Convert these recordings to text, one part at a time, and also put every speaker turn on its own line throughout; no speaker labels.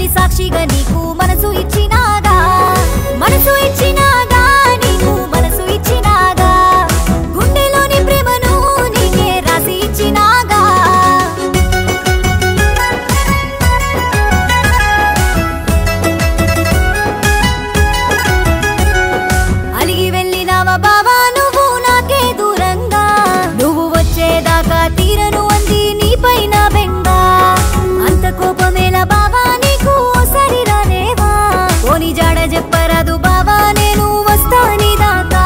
సాక్షిగా నీకు మనసు ఇచ్చినాగా మనసు ఇచ్చినాగా నీకు మనసు ఇచ్చినాగా గుండెలోని ప్రేమను నీకే రాసి ఇచ్చినాగా అలిగి వెళ్ళినావా బావా నువ్వు నాకే దూరంగా నువ్వు వచ్చేదాకా తీరను అంది నీ పైన బెంగ అంత కోపమేలా బావా నీకు ఓసారి రాలేవా పోని జాడ చెప్పరాదు బావా నేను వస్తాని దాకా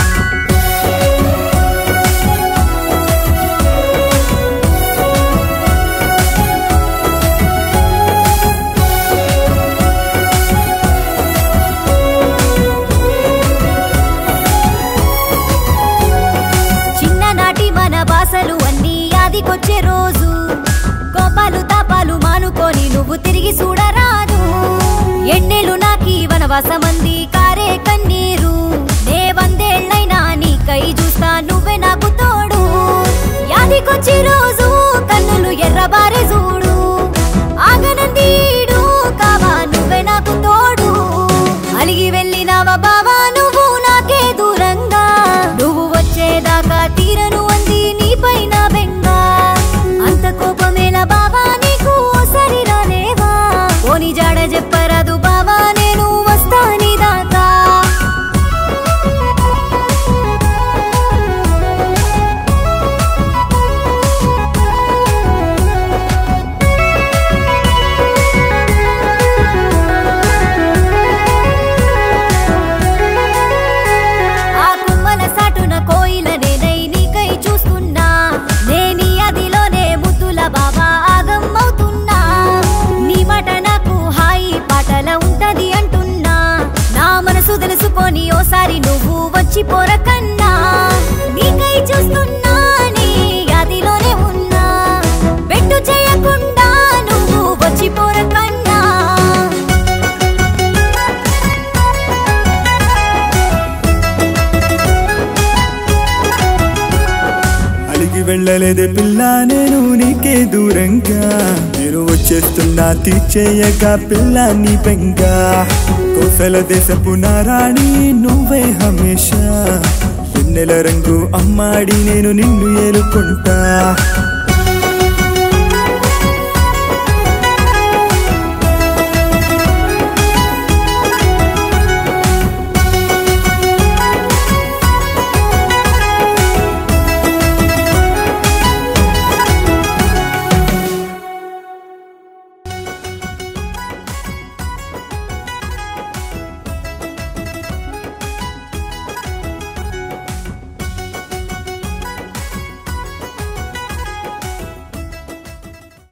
చిన్ననాటి మన బాసలు అన్నీ యాదికొచ్చే రోజు కోపాలు తాపాలు మానుకొని నువ్వు తిరిగి చూడరాదు ఎన్నెలు నాకి వనవాసమంది కారే కన్నీరు నే వందేళ్లైనా నీకై చూస్తా నువ్వే నాకు తోడు యాదికొచ్చే రోజు కన్నులు ఎర్రబారే చూడు ఆగనందీడు కావా నువ్వే నాకు తోడు అలిగి వెళ్ళినావా బావా నువ్వు నాకే దూరంగా నువ్వు వచ్చేదాకా తీరను అంది నీ పైన బెంగ అంత కోపమేలా బావా నీకు ఓసారి రాలేవా పోని జాడ చెప్పరాదు బావా నేను వస్తాని దాకా ఆ కుమ్మల సాటున కోయిల నేనై నీకై చూస్తున్నా నేని అదిలోనే ముద్దుల బాబా ఆగమ్మవుతున్నా నీ మాట నాకు హాయి పాటల ఉంటది అంటున్నా నా మనసు తెలుసుకొని ఓసారి నువ్వు వచ్చి పోరకన్నా నీకై చూస్తున్నా నీ అదిలోనే ఉన్నా పెట్టు చేయకుండా నువ్వు వచ్చి పోరకన్నా
అలిగి వెళ్ళలేదే పిల్ల నేను నీకే దూరంగా నేను వచ్చేస్తున్నా తీర్చేయక పిల్ల నీ బెంగ కోసల దేశపు నారాణి నువ్వే హమేషా ఎన్నెల రంగు అమ్మాడి నేను నిన్ను ఏలుకుంటా